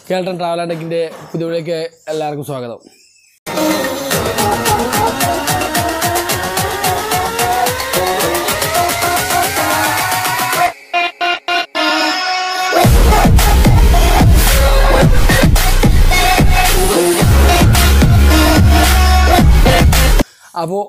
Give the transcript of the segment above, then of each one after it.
കേൾട്ടൻ travel and ടെക്കിൻ്റെ പുതിയവിലേക്ക് എല്ലാവർക്കും സ്വാഗതം അപ്പോൾ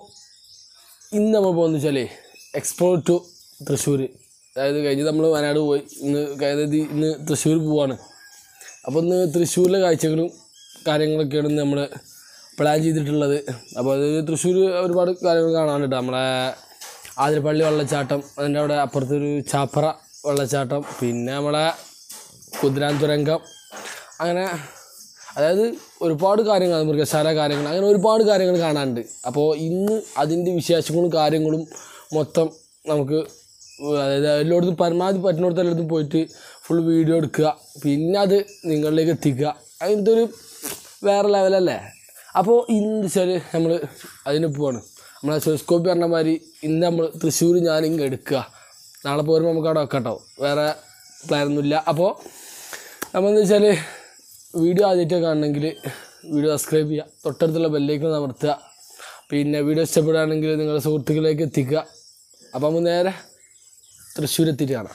ഇന്ന് നമ്മൾ പോകുന്നത് വെച്ചാലേ എക്സ്പ്ലോർ ടു തൃശ്ശൂർ അതായത് കഴിഞ്ഞ് നമ്മൾ വയനാട് പോയി ഇന്ന് അതായത് ഇന്ന് തൃശ്ശൂർ പോവാണ് അപ്പോൾ ഇന്ന് തൃശ്ശൂരിലെ കാഴ്ചകളും കാര്യങ്ങളൊക്കെയാണ് ഇന്ന് നമ്മൾ പ്ലാൻ ചെയ്തിട്ടുള്ളത് അപ്പോൾ അത് തൃശ്ശൂർ ഒരുപാട് കാര്യങ്ങൾ കാണാനുണ്ട് നമ്മളെ ആതിരപ്പള്ളി വെള്ളച്ചാട്ടം അതിൻ്റെ അവിടെ അപ്പുറത്തൊരു ചാപ്പറ വെള്ളച്ചാട്ടം പിന്നെ നമ്മളെ കുതിരാൻ തുരങ്കം അങ്ങനെ അതായത് ഒരുപാട് കാര്യങ്ങൾ മൃഗശാല കാര്യങ്ങൾ അങ്ങനെ ഒരുപാട് കാര്യങ്ങൾ കാണാനുണ്ട് അപ്പോൾ ഇന്ന് അതിൻ്റെ വിശേഷങ്ങളും കാര്യങ്ങളും മൊത്തം നമുക്ക് അതായത് എല്ലായിടത്തും പരമാവധി പറ്റുന്നിടത്ത് എല്ലായിടത്തും പോയിട്ട് ഫുൾ വീഡിയോ എടുക്കുക പിന്നെ അത് നിങ്ങളിലേക്ക് എത്തിക്കുക അതിൻ്റെ ഒരു വേറെ ലെവലല്ലേ അപ്പോൾ ഇന്ന് വെച്ചാൽ നമ്മൾ അതിന് പോവാണ് നമ്മളെ സെസ്കോപ്പി പറഞ്ഞ മാതിരി ഇന്ന് നമ്മൾ തൃശ്ശൂർ ഞാനിങ്ങ് എടുക്കുക നാളെ പോരുമ്പോൾ നമുക്ക് അവിടെ വെക്കട്ടോ വേറെ പ്ലാനൊന്നുമില്ല അപ്പോൾ നമ്മളെന്ന് വെച്ചാൽ വീഡിയോ ആദ്യമായിട്ട് കാണണമെങ്കിൽ വീഡിയോ സബ്സ്ക്രൈബ് ചെയ്യുക തൊട്ടടുത്തുള്ള ബെല്ലേക്ക് അമർത്തുക പിന്നെ വീഡിയോ ഇഷ്ടപ്പെടുകയാണെങ്കിൽ നിങ്ങളുടെ സുഹൃത്തുക്കളിലേക്ക് എത്തിക്കുക അപ്പോൾ നമ്മൾ നേരെ തൃശ്ശൂർ എത്തിയിട്ട് കാണാം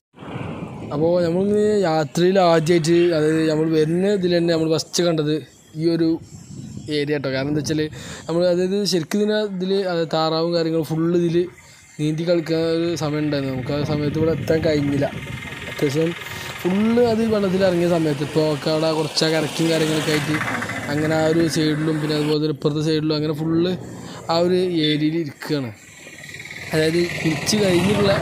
അപ്പോൾ നമ്മളിങ്ങനെ യാത്രയിൽ ആദ്യമായിട്ട് അതായത് നമ്മൾ വരുന്ന ഇതിൽ തന്നെ നമ്മൾ ഫസ്റ്റ് കണ്ടത് ഈ ഒരു ഏരിയ കേട്ടോ കാരണം എന്താ വെച്ചാൽ നമ്മൾ അതായത് ശരിക്കും ഇതിനെ ഇതിൽ താറാവും കാര്യങ്ങളും ഫുള്ള് ഇതിൽ നീന്തി കളിക്കാൻ ഒരു സമയം ഉണ്ടായിരുന്നു നമുക്ക് ആ സമയത്ത് ഇവിടെ എത്താൻ കഴിഞ്ഞില്ല അത്യാവശ്യം ഫുള്ള് അത് വെള്ളത്തിൽ ഇറങ്ങിയ സമയത്ത് ഇപ്പോൾ ഒക്കെ അവിടെ കുറച്ച് കരക്കും കാര്യങ്ങളൊക്കെ ആയിട്ട് അങ്ങനെ ആ ഒരു സൈഡിലും പിന്നെ അതുപോലെ തന്നെ ഇപ്പുറത്തെ സൈഡിലും അങ്ങനെ ഫുള്ള് ആ ഒരു ഏരിയയിൽ ഇരിക്കുകയാണ് അതായത് കുളിച്ച് കഴിഞ്ഞിട്ടുള്ള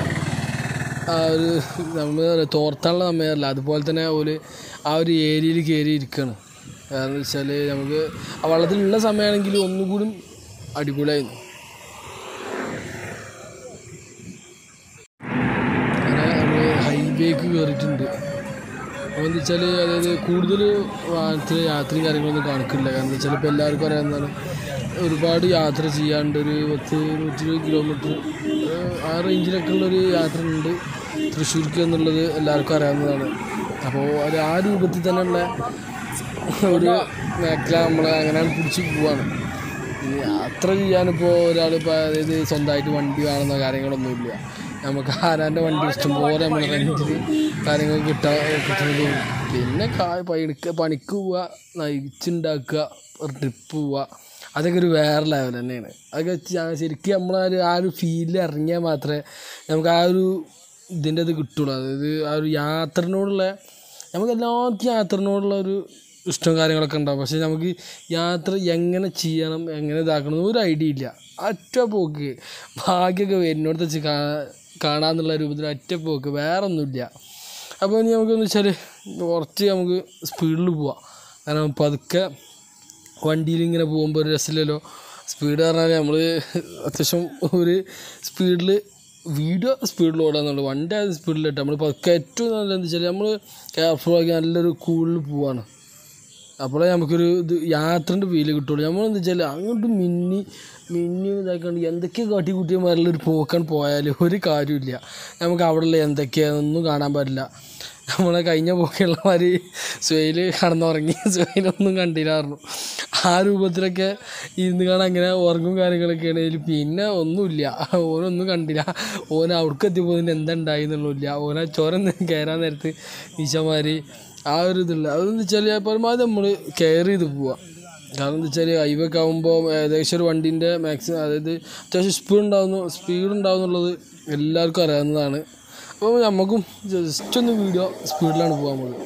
ആ ഒരു നമ്മൾ തോർത്താനുള്ള സമയമല്ല അതുപോലെ തന്നെ ഒരു ആ ഒരു ഏരിയയിൽ കയറി ഇരിക്കുകയാണ് കാരണം വെച്ചാൽ നമുക്ക് ആ വെള്ളത്തിലുള്ള സമയമാണെങ്കിൽ ഒന്നുകൂടി അടിപൊളിയായിരുന്നു അങ്ങനെ നമ്മൾ ഹൈവേക്ക് കയറിയിട്ടുണ്ട് അപ്പോൾ എന്താ വെച്ചാൽ അതായത് കൂടുതൽ വാഹനത്തിൽ യാത്രയും കാര്യങ്ങളൊന്നും കാണിക്കില്ല കാരണം എന്താ വെച്ചാൽ ഇപ്പോൾ എല്ലാവർക്കും അറിയാവുന്നതാണ് ഒരുപാട് യാത്ര ചെയ്യാണ്ട് ഒരു പത്ത് നൂറ്റി ഇരുപത് കിലോമീറ്റർ ആ റേഞ്ചിലൊക്കെ ഉള്ളൊരു യാത്ര ഉണ്ട് തൃശ്ശൂർക്ക് എന്നുള്ളത് എല്ലാവർക്കും അറിയാവുന്നതാണ് അപ്പോൾ അത് ആ രൂപത്തിൽ തന്നെയുള്ള ഒരു മേഖല നമ്മൾ അങ്ങനെ പിടിച്ച് പോവാണ് ഈ യാത്ര ചെയ്യാനിപ്പോൾ ഒരാളിപ്പോൾ അതായത് സ്വന്തമായിട്ട് വണ്ടി കാണുന്ന കാര്യങ്ങളൊന്നുമില്ല നമുക്ക് ആരാൻ്റെ വണ്ടി ഇഷ്ടംപോലെ നമ്മൾ റെൻറ്റിൽ കാര്യങ്ങൾ കിട്ടാൻ കിട്ടുന്നതും പിന്നെ കാ പണിക്ക് പണിക്ക് പോവുക നയിച്ചുണ്ടാക്കുക ട്രിപ്പ് പോവുക അതൊക്കെ ഒരു വേറെ ലെവൽ തന്നെയാണ് അതൊക്കെ ച- ശരിക്കും നമ്മൾ ആ ഒരു ആ ഒരു ഫീലിൽ ഇറങ്ങിയാൽ മാത്രമേ നമുക്ക് ആ ഒരു ഇതിൻ്റെ ഇത് കിട്ടുള്ളൂ അതായത് ആ ഒരു യാത്രനോടുള്ള നമുക്ക് എല്ലാവർക്കും യാത്രനോടുള്ള ഒരു ഇഷ്ടം കാര്യങ്ങളൊക്കെ ഉണ്ടാവും പക്ഷേ നമുക്ക് യാത്ര എങ്ങനെ ചെയ്യണം എങ്ങനെ ഇതാക്കണം ഒരു ഐഡിയ ഇല്ല ഒറ്റ പോക്ക് ഭാഗ്യമൊക്കെ വരുന്നിടത്ത് വെച്ച് കാ കാണാന്നുള്ള രൂപത്തിൽ ഒറ്റ പോക്ക് വേറെ ഒന്നുമില്ല അപ്പോൾ ഇനി നമുക്കെന്ന് വെച്ചാൽ കുറച്ച് നമുക്ക് സ്പീഡിൽ പോവാം കാരണം പതുക്കെ വണ്ടിയിൽ ഇങ്ങനെ പോകുമ്പോൾ ഒരു രസമില്ലല്ലോ സ്പീഡ് പറഞ്ഞാൽ നമ്മൾ അത്യാവശ്യം ഒരു സ്പീഡിൽ വീഡിയോ സ്പീഡിൽ ഓടാന്നുള്ളൂ വണ്ടി അത് സ്പീഡിലിട്ട് നമ്മൾ പതുക്കെ ഏറ്റവും നല്ലതെന്ന് വെച്ചാൽ നമ്മൾ കെയർഫുള്ളാക്കി നല്ലൊരു കൂളിൽ പോവാണ് അപ്പോഴേ നമുക്കൊരു ഇത് യാത്രൻ്റെ ഫീല് കിട്ടുള്ളൂ നമ്മളെന്താ വെച്ചാൽ അങ്ങോട്ട് മിന്നി മിന്നി ഇതാക്കാണ്ട് എന്തൊക്കെ കാട്ടി കൂട്ടിയ മാറിലൊരു പോക്കാൻ പോയാൽ ഒരു കാര്യമില്ല നമുക്ക് അവിടെയുള്ള എന്തൊക്കെയാണെന്നൊന്നും കാണാൻ പറ്റില്ല നമ്മളെ കഴിഞ്ഞ പോക്കെയുള്ള മാതിരി സ്വയിൽ കടന്നുറങ്ങി സ്വയിലൊന്നും കണ്ടില്ലായിരുന്നു ആ രൂപത്തിലൊക്കെ ഇരുന്ന് കാണാൻ അങ്ങനെ ഉറങ്ങും കാര്യങ്ങളൊക്കെ ആണെങ്കിൽ പിന്നെ ഒന്നുമില്ല ഓനൊന്നും കണ്ടില്ല ഓൻ അവിടേക്ക് എത്തിയപ്പോൾ ഇതിന് എന്താ ഉണ്ടായി എന്നുള്ളില്ല ഓന ചോരം കയറാൻ നേരത്ത് ഈശമാര് ആ ഒരു ഇതില്ല അതെന്ന് വെച്ചാൽ പരമാവധി നമ്മൾ കെയർ ചെയ്ത് പോവുക കാരണം എന്താ വെച്ചാൽ ഹൈവേ ഒക്കെ ആകുമ്പോൾ ഏകദേശം ഒരു വണ്ടീൻ്റെ മാക്സിമം അതായത് അത്യാവശ്യം സ്പീഡ് ഉണ്ടാകുന്നു സ്പീഡ് ഉണ്ടാകുന്നുള്ളത് എല്ലാവർക്കും അറിയാവുന്നതാണ് അപ്പോൾ നമുക്കും ജസ്റ്റ് ഒന്ന് വീഡിയോ സ്പീഡിലാണ് പോകാൻ പോകുന്നത്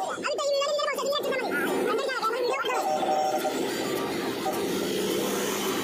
അത്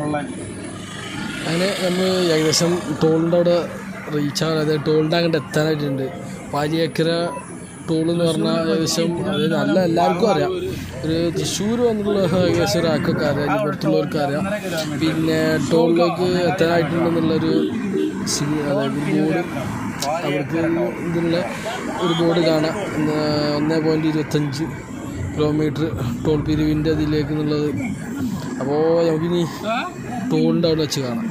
അങ്ങനെ നമ്മൾ ഏകദേശം ടോളിൻ്റെ അവിടെ റീച്ച് ആകാൻ അതായത് ടോളിൻ്റെ അങ്ങോട്ട് എത്താനായിട്ടുണ്ട് പാലിയേക്കര ടോൾ എന്ന് പറഞ്ഞാൽ ഏകദേശം അത് നല്ല എല്ലാവർക്കും അറിയാം ഒരു തൃശ്ശൂർ വന്നുള്ള ഏകദേശം ഒരാൾക്കൊക്കെ അറിയാം ഇനി പുറത്തുള്ളവർക്ക് അറിയാം പിന്നെ ടോളിലേക്ക് എത്താനായിട്ടുണ്ടെന്നുള്ളൊരു സി അതായത് ബോർഡ് അവർക്ക് ഇതിനുള്ള ഒരു ബോർഡ് കാണാം ഒന്ന് ഒന്ന് പോയിൻറ്റ് ഇരുപത്തഞ്ച് കിലോമീറ്റർ ടോൾ പിരിവിൻ്റെ ഇതിലേക്ക് എന്നുള്ളത് അപ്പോൾ നമുക്കിനി ടോളിൻ്റെ അവിടെ വെച്ച് കാണാം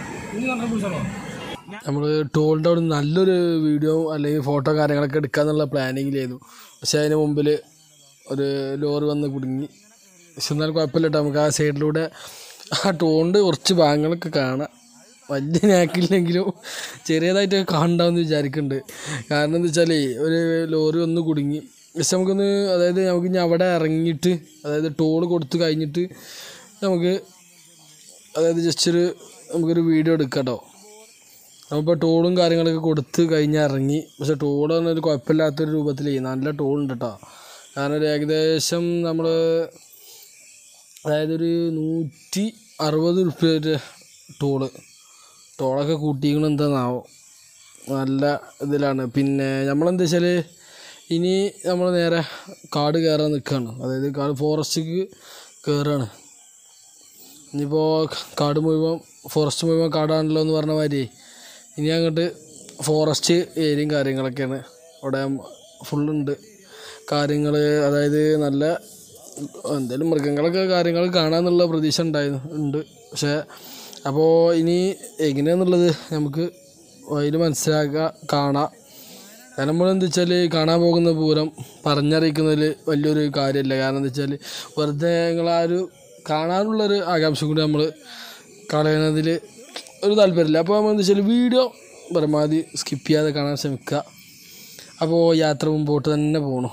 നമ്മൾ ടോളിൻ്റെ അവിടെ നല്ലൊരു വീഡിയോ അല്ലെങ്കിൽ ഫോട്ടോ കാര്യങ്ങളൊക്കെ എടുക്കാന്നുള്ള പ്ലാനിങ്ങിലായിരുന്നു പക്ഷേ അതിന് മുമ്പിൽ ഒരു ലോറി വന്ന് കുടുങ്ങി പക്ഷെ എന്നാലും കുഴപ്പമില്ല കേട്ടോ നമുക്ക് ആ സൈഡിലൂടെ ആ ടോളിൻ്റെ കുറച്ച് ഭാഗങ്ങളൊക്കെ കാണാം വലിയ നാക്കില്ലെങ്കിലും ചെറിയതായിട്ട് കാണണ്ടാമെന്ന് വിചാരിക്കുന്നുണ്ട് കാരണം എന്താ വെച്ചാൽ ഒരു ലോറി ഒന്ന് കുടുങ്ങി പക്ഷെ നമുക്കൊന്ന് അതായത് നമുക്ക് ഇനി അവിടെ ഇറങ്ങിയിട്ട് അതായത് ടോള് കൊടുത്ത് കഴിഞ്ഞിട്ട് നമുക്ക് അതായത് ജസ്റ്റ് ഒരു നമുക്കൊരു വീഡിയോ എടുക്കാം കേട്ടോ നമ്മളിപ്പോൾ ടോളും കാര്യങ്ങളൊക്കെ കൊടുത്ത് കഴിഞ്ഞ് ഇറങ്ങി പക്ഷെ ടോൾ ഒരു കുഴപ്പമില്ലാത്തൊരു രൂപത്തിൽ നല്ല ടോൾ ഉണ്ട് കേട്ടോ കാരണം ഒരു ഏകദേശം നമ്മൾ അതായത് ഒരു നൂറ്റി അറുപത് റുപ്യ ടോള് ടോളൊക്കെ കൂട്ടിക്കണം എന്താണെന്നാവോ നല്ല ഇതിലാണ് പിന്നെ നമ്മളെന്താ വെച്ചാൽ ഇനി നമ്മൾ നേരെ കാട് കയറാൻ നിൽക്കുകയാണ് അതായത് കാട് ഫോറസ്റ്റിക്ക് കയറുകയാണ് ഇനിയിപ്പോൾ കാട് മുഴുവൻ ഫോറസ്റ്റ് മുഴുവൻ കാടാണല്ലോ എന്ന് പറഞ്ഞ മാതിരി ഇനി അങ്ങോട്ട് ഫോറസ്റ്റ് ഏരിയയും കാര്യങ്ങളൊക്കെയാണ് അവിടെ ഫുള്ളുണ്ട് കാര്യങ്ങൾ അതായത് നല്ല എന്തെങ്കിലും മൃഗങ്ങളൊക്കെ കാര്യങ്ങൾ കാണാമെന്നുള്ള പ്രതീക്ഷ ഉണ്ടായിരുന്നു ഉണ്ട് പക്ഷേ അപ്പോൾ ഇനി എങ്ങനെയാണെന്നുള്ളത് നമുക്ക് അതിൽ മനസ്സിലാക്കുക കാണാം കാരണം നമ്മളെന്താ വെച്ചാൽ കാണാൻ പോകുന്ന പൂരം പറഞ്ഞറിയിക്കുന്നതിൽ വലിയൊരു കാര്യമില്ല കാരണം എന്താ വെച്ചാൽ വെറുതെ നിങ്ങൾ ആ ഒരു കാണാനുള്ളൊരു ആകാംക്ഷ കൂടി നമ്മൾ കളയുന്നതിൽ ഒരു താല്പര്യമില്ല അപ്പോൾ നമ്മൾ എന്താ വെച്ചാൽ വീഡിയോ പരമാവധി സ്കിപ്പ് ചെയ്യാതെ കാണാൻ ശ്രമിക്കുക അപ്പോൾ യാത്ര മുമ്പോട്ട് തന്നെ പോകണം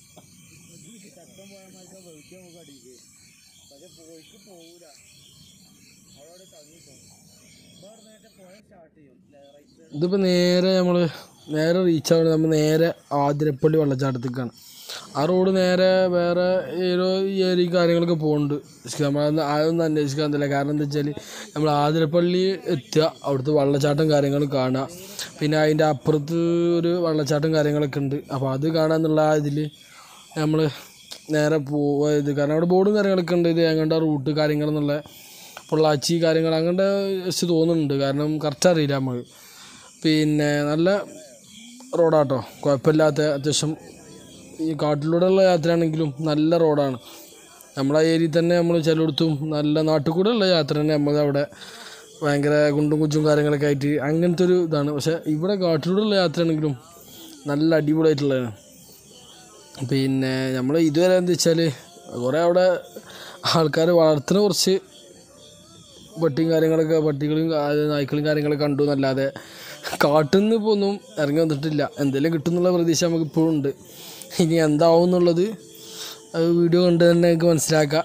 ഇതിപ്പോൾ നേരെ നമ്മൾ നേരെ റീച്ച് ആവുന്നത് നമ്മൾ നേരെ ആതിരപ്പള്ളി വെള്ളച്ചാട്ടത്തേക്കാണ് ആ റോഡ് നേരെ വേറെ ഏതോ ഈ ഏരിയ കാര്യങ്ങളൊക്കെ പോകുന്നുണ്ട് പക്ഷേ നമ്മൾ അതൊന്നും അന്വേഷിക്കാൻ എന്തില്ല കാരണം എന്താ വെച്ചാൽ നമ്മൾ ആതിരപ്പള്ളി എത്തുക അവിടുത്തെ വെള്ളച്ചാട്ടം കാര്യങ്ങളും കാണുക പിന്നെ അതിൻ്റെ അപ്പുറത്ത് ഒരു വെള്ളച്ചാട്ടം കാര്യങ്ങളൊക്കെ ഉണ്ട് അപ്പോൾ അത് കാണാന്നുള്ള ആ ഇതിൽ നമ്മൾ നേരെ പോവുക ഇത് കാരണം അവിടെ ബോർഡും കാര്യങ്ങളൊക്കെ ഉണ്ട് ഇത് എങ്ങോട്ടാ റൂട്ട് കാര്യങ്ങളെന്നുള്ള പൊള്ളാച്ചി കാര്യങ്ങൾ അങ്ങോട്ട് ജസ്റ്റ് തോന്നുന്നുണ്ട് കാരണം കറക്റ്റ് അറിയില്ല നമ്മൾ പിന്നെ നല്ല റോഡാട്ടോ കുഴപ്പമില്ലാത്ത അത്യാവശ്യം ഈ കാട്ടിലൂടെയുള്ള യാത്രയാണെങ്കിലും നല്ല റോഡാണ് നമ്മളെ ഏരിയയിൽ തന്നെ നമ്മൾ ചിലയിടത്തും നല്ല നാട്ടിൽ കൂടെ ഉള്ള യാത്ര തന്നെ നമ്മൾ അവിടെ ഭയങ്കര കുണ്ടും കുച്ചും കാര്യങ്ങളൊക്കെ ആയിട്ട് അങ്ങനത്തെ ഒരു ഇതാണ് പക്ഷേ ഇവിടെ കാട്ടിലൂടെയുള്ള യാത്രയാണെങ്കിലും നല്ല അടിപൊളിയായിട്ടുള്ളതാണ് പിന്നെ നമ്മൾ ഇതുവരെ എന്താ വെച്ചാൽ കുറേ അവിടെ ആൾക്കാർ വളർത്തുന്ന കുറച്ച് പട്ടിയും കാര്യങ്ങളൊക്കെ പട്ടികളും ആ- നായ്ക്കളും കാര്യങ്ങളൊക്കെ കണ്ടു എന്നല്ലാതെ കാട്ടിൽ നിന്ന് ഇപ്പോൾ ഒന്നും ഇറങ്ങി വന്നിട്ടില്ല എന്തെങ്കിലും കിട്ടും എന്നുള്ള പ്രതീക്ഷ നമുക്ക് ഇപ്പോഴും ഉണ്ട് ഇനി എന്താവും എന്നുള്ളത് അത് വീഡിയോ കണ്ട് തന്നെ നമുക്ക് മനസ്സിലാക്കാം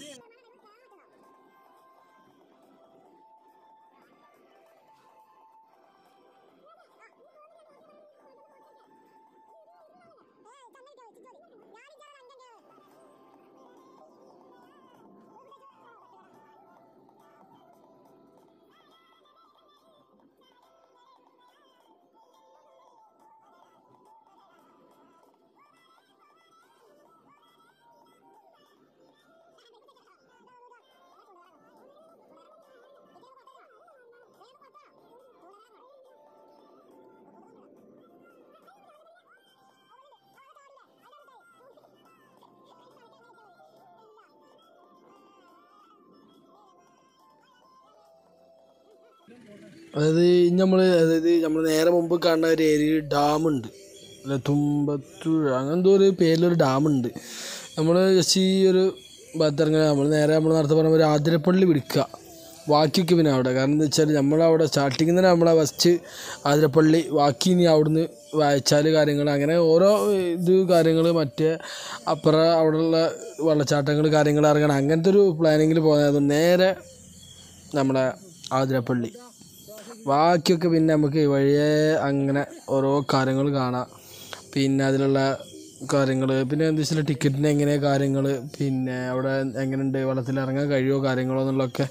അതായത് നമ്മൾ അതായത് നമ്മൾ നേരെ മുമ്പ് കാണുന്ന ഒരു ഏരിയയിൽ ഡാമുണ്ട് അല്ല തുമ്പത്തൂർ അങ്ങനെന്തോ ഒരു പേരിലൊരു ഡാമുണ്ട് നമ്മൾ ജസ്റ്റ് ഈ ഒരു ഭാഗത്തിറങ്ങുക നമ്മൾ നേരെ നമ്മൾ നേരത്തെ പറഞ്ഞ ഒരു ആതിരപ്പള്ളി പിടിക്കുക ബാക്കിയൊക്കെ പിന്നെ അവിടെ കാരണം എന്താ വെച്ചാൽ നമ്മളവിടെ സ്റ്റാർട്ടിങ്ങിൽ തന്നെ നമ്മളെ ഫസ്റ്റ് ആതിരപ്പള്ളി ബാക്കി ഇനി അവിടുന്ന് വായിച്ചാൽ കാര്യങ്ങൾ അങ്ങനെ ഓരോ ഇത് കാര്യങ്ങൾ മറ്റേ അപ്പുറം അവിടെയുള്ള വെള്ളച്ചാട്ടങ്ങൾ കാര്യങ്ങൾ ഇറങ്ങണം അങ്ങനത്തെ ഒരു പ്ലാനിങ്ങിൽ പോകുന്നത് നേരെ നമ്മുടെ ആതിരപ്പള്ളി ബാക്കിയൊക്കെ പിന്നെ നമുക്ക് വഴിയെ അങ്ങനെ ഓരോ കാര്യങ്ങൾ കാണാം പിന്നെ അതിലുള്ള കാര്യങ്ങൾ പിന്നെ എന്താ വെച്ചാൽ ടിക്കറ്റിന് എങ്ങനെ കാര്യങ്ങൾ പിന്നെ അവിടെ എങ്ങനെയുണ്ട് വെള്ളത്തിൽ ഇറങ്ങാൻ കഴിയുമോ കാര്യങ്ങളോ എന്നുള്ളതൊക്കെ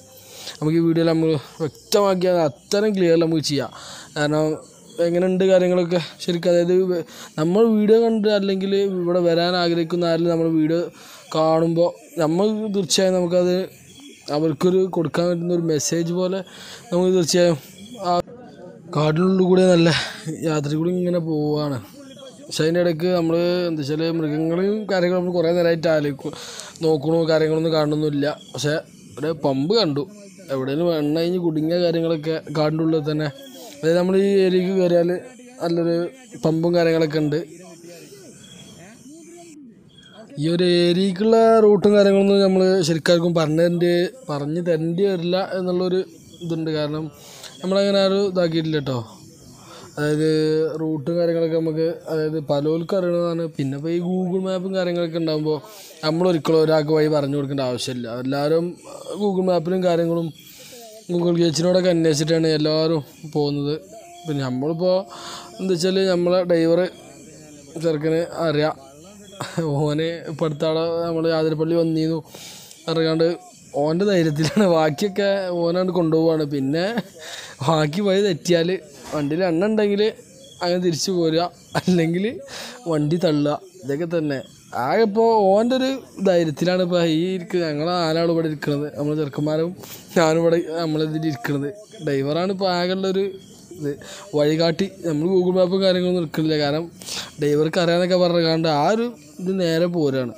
നമുക്ക് ഈ വീഡിയോയിൽ നമ്മൾ വ്യക്തമാക്കിയാൽ അത്രയും ക്ലിയറിൽ നമുക്ക് ചെയ്യാം കാരണം എങ്ങനെയുണ്ട് കാര്യങ്ങളൊക്കെ ശരിക്കും അതായത് വ- നമ്മൾ വീഡിയോ കണ്ട് അല്ലെങ്കിൽ ഇവിടെ വരാൻ ആഗ്രഹിക്കുന്ന ആരെങ്കിലും നമ്മൾ വീഡിയോ കാണുമ്പോൾ നമ്മൾ തീർച്ചയായും നമുക്കത് അവർക്കൊരു കൊടുക്കാൻ പറ്റുന്ന ഒരു മെസ്സേജ് പോലെ നമുക്ക് തീർച്ചയായും ആ കാടിനുള്ളിൽ കൂടെ നല്ല യാത്ര കൂടി ഇങ്ങനെ പോവുകയാണ് പക്ഷെ അതിൻ്റെ ഇടയ്ക്ക് നമ്മൾ എന്താ വെച്ചാൽ മൃഗങ്ങളെയും കാര്യങ്ങളും നമ്മൾ കുറേ നേരമായിട്ട് ആലോചിക്കും നോക്കണോ കാര്യങ്ങളൊന്നും കാണുന്നൊന്നുമില്ല പക്ഷേ ഒരു പമ്പ് കണ്ടു എവിടെയെങ്കിലും എണ്ണ കഴിഞ്ഞ് കുടുങ്ങിയ കാര്യങ്ങളൊക്കെ കാടിൻ്റെ ഉള്ളിൽ തന്നെ അതായത് നമ്മൾ ഈ ഏരിയക്ക് കയറിയാൽ നല്ലൊരു പമ്പും കാര്യങ്ങളൊക്കെ ഉണ്ട് ഈ ഒരു ഏരിയക്കുള്ള റൂട്ടും കാര്യങ്ങളൊന്നും നമ്മൾ ശരിക്കും പറഞ്ഞു തരേണ്ടി പറഞ്ഞു തരേണ്ടി വരില്ല എന്നുള്ളൊരു ഇതുണ്ട് കാരണം നമ്മളങ്ങനെ ആരും ഇതാക്കിയിട്ടില്ല കേട്ടോ അതായത് റൂട്ടും കാര്യങ്ങളൊക്കെ നമുക്ക് അതായത് പലർക്കും അറിയണതാണ് പിന്നെ ഇപ്പോൾ ഈ ഗൂഗിൾ മാപ്പും കാര്യങ്ങളൊക്കെ ഉണ്ടാകുമ്പോൾ നമ്മൾ ഒരിക്കലും ഒരാൾക്ക് വഴി പറഞ്ഞു കൊടുക്കേണ്ട ആവശ്യമില്ല എല്ലാവരും ഗൂഗിൾ മാപ്പിലും കാര്യങ്ങളും ഗൂഗിൾ ഗേച്ചിനോടൊക്കെ അന്വേഷിച്ചിട്ടാണ് എല്ലാവരും പോകുന്നത് പിന്നെ നമ്മളിപ്പോൾ എന്താ വെച്ചാൽ നമ്മളെ ഡ്രൈവർ ചെറുക്കന് അറിയാം ഓന് ഇപ്പം അടുത്താളെ നമ്മൾ ആതിരപ്പള്ളി വന്നിരുന്നു അറിയാണ്ട് ഓൻ്റെ ധൈര്യത്തിലാണ് ബാക്കിയൊക്കെ ഓനാണ്ട് കൊണ്ടുപോവാണ് പിന്നെ ബാക്കി വഴി തെറ്റിയാൽ വണ്ടിയിൽ എണ്ണ ഉണ്ടെങ്കിൽ അങ്ങനെ തിരിച്ചു പോരുക അല്ലെങ്കിൽ വണ്ടി തള്ളുക ഇതൊക്കെ തന്നെ ആകെ ഇപ്പോൾ ഓൻ്റെ ഒരു ധൈര്യത്തിലാണ് ഇപ്പോൾ ഈ ഇരിക്കുന്നത് ഞങ്ങൾ നാലാളും ഇവിടെ ഇരിക്കുന്നത് നമ്മൾ ചെറുക്കന്മാരും ഞാനും ഇവിടെ നമ്മളിതിൽ ഇരിക്കുന്നത് ഡ്രൈവറാണ് ഇപ്പോൾ ആകെയുള്ളൊരു ഇത് വഴികാട്ടി നമ്മൾ ഗൂഗിൾ മാപ്പും കാര്യങ്ങളൊന്നും എടുക്കുന്നില്ല കാരണം ഡ്രൈവർക്ക് അറിയാമെന്നൊക്കെ പറഞ്ഞാണ്ട് ആ ഒരു ഇത് നേരെ പോരാണ്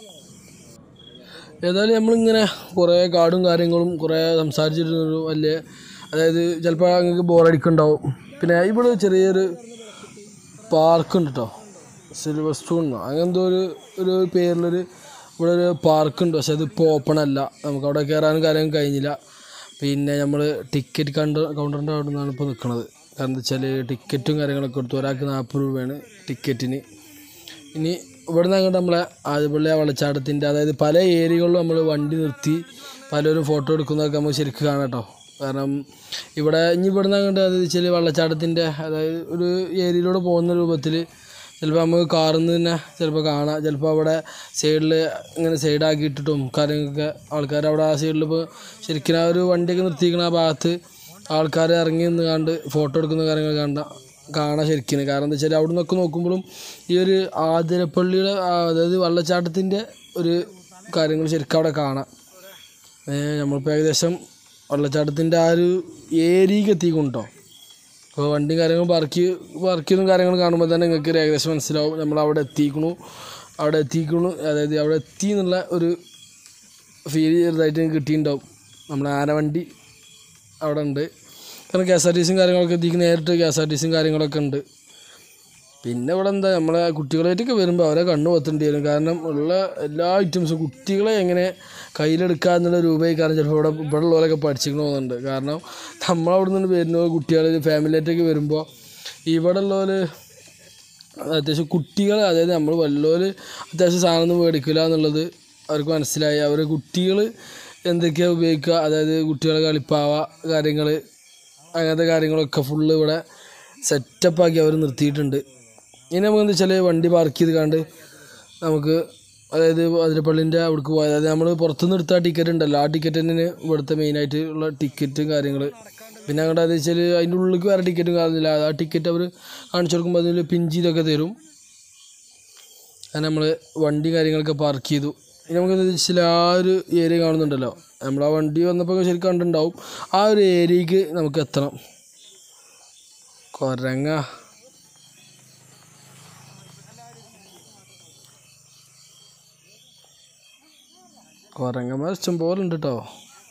ഏതായാലും നമ്മളിങ്ങനെ കുറേ കാടും കാര്യങ്ങളും കുറേ സംസാരിച്ചിരുന്നൊരു വലിയ അതായത് ചിലപ്പോൾ നിങ്ങൾക്ക് ബോറടിക്കുന്നുണ്ടാവും പിന്നെ ഇവിടെ ചെറിയൊരു പാർക്കുണ്ട് കേട്ടോ സിൽവർ സ്റ്റോൺ അങ്ങനത്തെ ഒരു ഒരു പേരിലൊരു ഇവിടെ ഒരു പാർക്കുണ്ട് പക്ഷെ അത് ഇപ്പോൾ ഓപ്പൺ അല്ല നമുക്ക് അവിടെ കയറാനും കാര്യങ്ങളും കഴിഞ്ഞില്ല പിന്നെ നമ്മൾ ടിക്കറ്റ് കൗണ്ടർ കൗണ്ടറിൻ്റെ അവിടെ നിന്നാണ് ഇപ്പോൾ നിൽക്കുന്നത് കാരണം എന്താ വെച്ചാൽ ടിക്കറ്റും കാര്യങ്ങളൊക്കെ എടുത്തു ഒരാൾക്ക് നാൽപ്പത് രൂപയാണ് ടിക്കറ്റിന് ഇനി ഇവിടുന്ന് അങ്ങോട്ട് നമ്മളെ ആദിപ്പള്ളി ആ വെള്ളച്ചാട്ടത്തിൻ്റെ അതായത് പല ഏരിയകളിലും നമ്മൾ വണ്ടി നിർത്തി പലരും ഫോട്ടോ എടുക്കുന്നതൊക്കെ നമുക്ക് ശരിക്കും കാണാം കേട്ടോ കാരണം ഇവിടെ ഇനി ഇവിടുന്ന് അങ്ങോട്ട് അത് വെച്ചാൽ വെള്ളച്ചാട്ടത്തിൻ്റെ അതായത് ഒരു ഏരിയയിലൂടെ പോകുന്ന രൂപത്തിൽ ചിലപ്പോൾ നമുക്ക് കാറിൽ നിന്ന് തന്നെ ചിലപ്പോൾ കാണാം ചിലപ്പോൾ അവിടെ സൈഡിൽ ഇങ്ങനെ സൈഡാക്കിയിട്ടിട്ടും കാര്യങ്ങളൊക്കെ ആൾക്കാർ അവിടെ ആ സൈഡിൽ ഇപ്പോൾ ശരിക്കും ആ ഒരു വണ്ടിയൊക്കെ നിർത്തിയിരിക്കുന്ന ആ ഭാഗത്ത് ആൾക്കാർ ഇറങ്ങി നിന്ന് കണ്ട് ഫോട്ടോ എടുക്കുന്ന കാര്യങ്ങൾ കണ്ട കാണാൻ ശരിക്കും കാരണം എന്താ വെച്ചാൽ അവിടെ നിന്നൊക്കെ നോക്കുമ്പോഴും ഈ ഒരു ആതിരപ്പള്ളിയുടെ ആ അതായത് വെള്ളച്ചാട്ടത്തിൻ്റെ ഒരു കാര്യങ്ങൾ ശരിക്കും അവിടെ കാണാം ഏ, നമ്മളിപ്പോൾ ഏകദേശം വെള്ളച്ചാട്ടത്തിൻ്റെ ആ ഒരു ഏരിയക്ക് എത്തിക്കൊണ്ടോ അപ്പോൾ വണ്ടിയും കാര്യങ്ങളും പാർക്ക് പാർക്ക് ചെയ്യുന്ന കാര്യങ്ങൾ കാണുമ്പോൾ തന്നെ നിങ്ങൾക്ക് ഒരു ഏകദേശം മനസ്സിലാവും നമ്മൾ അവിടെ എത്തിക്കണു അവിടെ എത്തിക്കണു അതായത് അവിടെ എത്തി എന്നുള്ള ഒരു ഫീൽ ചെറുതായിട്ട് നിങ്ങൾക്ക് കിട്ടിയിട്ടുണ്ടാവും നമ്മുടെ ആനവണ്ടി അവിടെ ഉണ്ട് കാരണം കെ എസ് ആർ ടി സിയും കാര്യങ്ങളൊക്കെ എത്തിക്ക് നേരിട്ട് കെ എസ് ആർ ടി സിയും കാര്യങ്ങളൊക്കെ ഉണ്ട് പിന്നെ ഇവിടെ എന്താ നമ്മളെ കുട്ടികളായിട്ടൊക്കെ വരുമ്പോൾ അവരെ കണ്ണു പത്തേണ്ടി വരും കാരണം ഉള്ള എല്ലാ ഐറ്റംസും കുട്ടികളെ എങ്ങനെ കയ്യിലെടുക്കുക എന്നുള്ള രൂപയിൽ കാരണം ചിലപ്പോൾ ഇവിടെ ഇവിടെ ഉള്ളവരൊക്കെ പഠിച്ചിക്കണമെന്നുണ്ട് കാരണം നമ്മളവിടെ നിന്ന് വരുന്ന കുട്ടികൾ ഫാമിലിയായിട്ടൊക്കെ വരുമ്പോൾ ഇവിടെ ഉള്ളവർ അത്യാവശ്യം കുട്ടികൾ അതായത് നമ്മൾ വല്ലവർ അത്യാവശ്യം സാധനം ഒന്നും മേടിക്കില്ല എന്നുള്ളത് അവർക്ക് മനസ്സിലായി അവർ കുട്ടികൾ എന്തൊക്കെയാണ് ഉപയോഗിക്കുക അതായത് കുട്ടികളെ കളിപ്പാവ കാര്യങ്ങൾ അങ്ങനത്തെ കാര്യങ്ങളൊക്കെ ഫുള്ള് ഇവിടെ സെറ്റപ്പാക്കി അവർ നിർത്തിയിട്ടുണ്ട് ഇനി നമുക്ക് എന്താ വെച്ചാൽ വണ്ടി പാർക്ക് ചെയ്ത് കണ്ട് നമുക്ക് അതായത് അതിരപ്പള്ളിൻ്റെ അവിടേക്ക് പോയത് അതായത് നമ്മൾ പുറത്തുനിന്ന് എടുത്ത ആ ടിക്കറ്റ് ഉണ്ടല്ലോ ആ ടിക്കറ്റ് തന്നെ ഇവിടുത്തെ മെയിനായിട്ട് ഉള്ള ടിക്കറ്റും കാര്യങ്ങൾ പിന്നെ അങ്ങോട്ട് അത് വെച്ചാൽ അതിൻ്റെ ഉള്ളിലേക്ക് വേറെ ടിക്കറ്റും കാണുന്നില്ല ആ ടിക്കറ്റ് അവർ കാണിച്ചു കൊടുക്കുമ്പോൾ അതിൽ പിൻ ചെയ്തൊക്കെ തരും അങ്ങനെ നമ്മൾ വണ്ടി കാര്യങ്ങളൊക്കെ പാർക്ക് ചെയ്തു ഇനി നമുക്ക് എന്താ വെച്ചാൽ ആ ഒരു ഏരിയ കാണുന്നുണ്ടല്ലോ നമ്മൾ ആ വണ്ടി വന്നപ്പോൾ ശരിക്കും കണ്ടിട്ടുണ്ടാവും ആ ഒരു ഏരിയക്ക് നമുക്ക് എത്തണം കൊരങ്ങ കുരങ്ങന്മാർ ഇഷ്ടംപോലെ ഉണ്ട് കേട്ടോ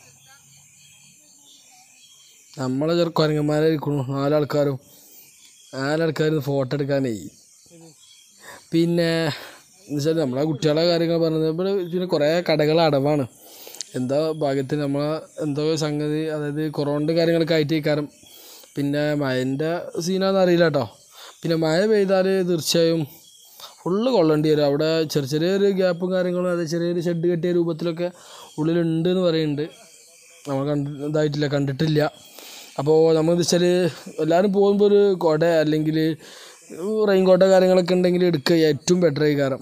നമ്മളെ ചെറു കുരങ്ങന്മാരെ ഇരിക്കണു നാലാൾക്കാരും നാലാൾക്കാരും ഫോട്ടോ എടുക്കാനേ പിന്നെ എന്നുവെച്ചാൽ നമ്മളെ കുട്ടികളെ കാര്യങ്ങൾ പറഞ്ഞത് ഇവിടെ പിന്നെ കുറേ കടകൾ അടവാണ് എന്താ ഭാഗ്യത്തിന് നമ്മളെ എന്തോ സംഗതി അതായത് കൊറോണയുടെ കാര്യങ്ങളൊക്കെ ആയിട്ട് കാരണം പിന്നെ മഴൻ്റെ സീനാന്ന് അറിയില്ല കേട്ടോ പിന്നെ മഴ പെയ്താൽ തീർച്ചയായും ഫുള്ള് കൊള്ളേണ്ടി വരും അവിടെ ചെറിയ ചെറിയൊരു ഗ്യാപ്പും കാര്യങ്ങളും അത് ചെറിയൊരു ഷെഡ് കെട്ടിയ രൂപത്തിലൊക്കെ ഉള്ളിലുണ്ട് എന്ന് പറയുന്നുണ്ട് നമ്മൾ കണ്ടി ഇതായിട്ടില്ല കണ്ടിട്ടില്ല അപ്പോൾ നമ്മൾ എന്താ വെച്ചാൽ എല്ലാവരും പോകുമ്പോൾ ഒരു കുട അല്ലെങ്കിൽ റെയിൻ കോട്ടോ കാര്യങ്ങളൊക്കെ ഉണ്ടെങ്കിൽ എടുക്കുക ഏറ്റവും ബെറ്റർ ആയി കാരണം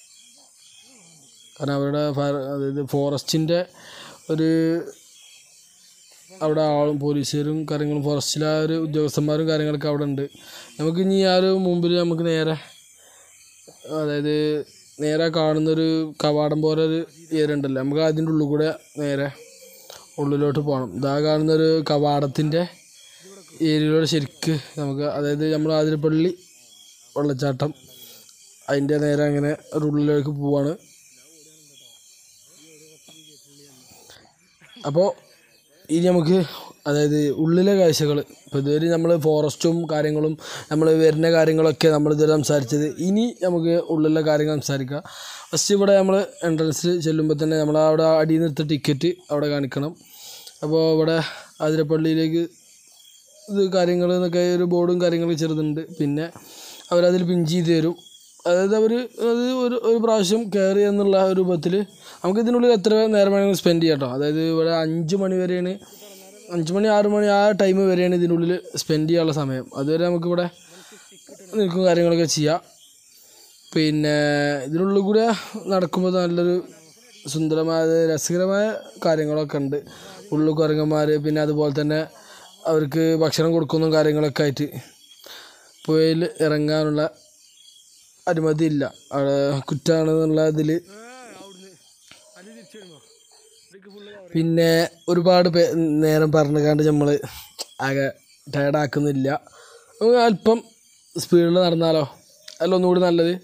കാരണം അവരുടെ ഫയർ അതായത് ഫോറസ്റ്റിൻ്റെ ഒരു അവിടെ ആളും പോലീസുകാരും കാര്യങ്ങളും ഫോറസ്റ്റിലെ ആ ഒരു ഉദ്യോഗസ്ഥന്മാരും കാര്യങ്ങളൊക്കെ അവിടെ ഉണ്ട് നമുക്ക് ഇനി ആ ഒരു മുമ്പിൽ നമുക്ക് നേരെ അതായത് നേരെ കാണുന്നൊരു കവാടം പോലെ ഒരു ഏരിയ ഉണ്ടല്ലോ നമുക്ക് അതിൻ്റെ ഉള്ളിൽ കൂടെ നേരെ ഉള്ളിലോട്ട് പോകണം ഇതാ കാണുന്നൊരു കവാടത്തിൻ്റെ ഏരിയയിലൂടെ ശരിക്ക് നമുക്ക് അതായത് നമ്മൾ ആതിരപ്പള്ളി വെള്ളച്ചാട്ടം അതിൻ്റെ നേരെ അങ്ങനെ ഒരു ഉള്ളിലേക്ക് പോവാണ് അപ്പോൾ ഇനി നമുക്ക് അതായത് ഉള്ളിലെ കാഴ്ചകൾ ഇപ്പോൾ ഇതുവരെ നമ്മൾ ഫോറസ്റ്റും കാര്യങ്ങളും നമ്മൾ വരുന്ന കാര്യങ്ങളൊക്കെ നമ്മൾ ഇതുവരെ സംസാരിച്ചത് ഇനി നമുക്ക് ഉള്ളിലെ കാര്യങ്ങൾ സംസാരിക്കാം ഫസ്റ്റ് ഇവിടെ നമ്മൾ എൻട്രൻസിൽ ചെല്ലുമ്പോൾ തന്നെ നമ്മൾ അവിടെ അടിയിൽ നിർത്ത ടിക്കറ്റ് അവിടെ കാണിക്കണം അപ്പോൾ ഇവിടെ ആതിരപ്പള്ളിയിലേക്ക് ഇത് കാര്യങ്ങൾ എന്നൊക്കെ ഒരു ബോർഡും കാര്യങ്ങളൊക്കെ ചെറുതുണ്ട് പിന്നെ അവരതിൽ പിൻ ചെയ്ത് തരും അതായത് അവർ അത് ഒരു ഒരു പ്രാവശ്യം കയറി എന്നുള്ള ഒരു രൂപത്തിൽ നമുക്ക് ഇതിനുള്ളിൽ എത്ര നേരം വേണമെങ്കിലും സ്പെൻഡ് ചെയ്യാം കേട്ടോ അതായത് ഇവിടെ അഞ്ച് മണി വരെയാണ് അഞ്ച് മണി ആറ് മണി ആ ടൈം വരെയാണ് ഇതിനുള്ളിൽ സ്പെൻഡ് ചെയ്യാനുള്ള സമയം അതുവരെ നമുക്കിവിടെ നിൽക്കും കാര്യങ്ങളൊക്കെ ചെയ്യാം പിന്നെ ഇതിനുള്ളിൽ കൂടെ നടക്കുമ്പോൾ നല്ലൊരു സുന്ദരമായ രസകരമായ കാര്യങ്ങളൊക്കെ ഉണ്ട് ഉള്ളു കുരങ്ങന്മാർ പിന്നെ അതുപോലെ തന്നെ അവർക്ക് ഭക്ഷണം കൊടുക്കുന്ന കാര്യങ്ങളൊക്കെ ആയിട്ട് പുഴയിൽ ഇറങ്ങാനുള്ള അനുമതി ഇല്ല അവിടെ കുറ്റാണെന്നുള്ള ഇതിൽ പിന്നെ ഒരുപാട് പേ നേരം പറഞ്ഞു കണ്ട് നമ്മൾ ആകെ ടയർഡാക്കുന്നില്ല നമുക്ക് അല്പം സ്പീഡിൽ നടന്നാലോ അല്ല ഒന്നുകൂടി നല്ലത്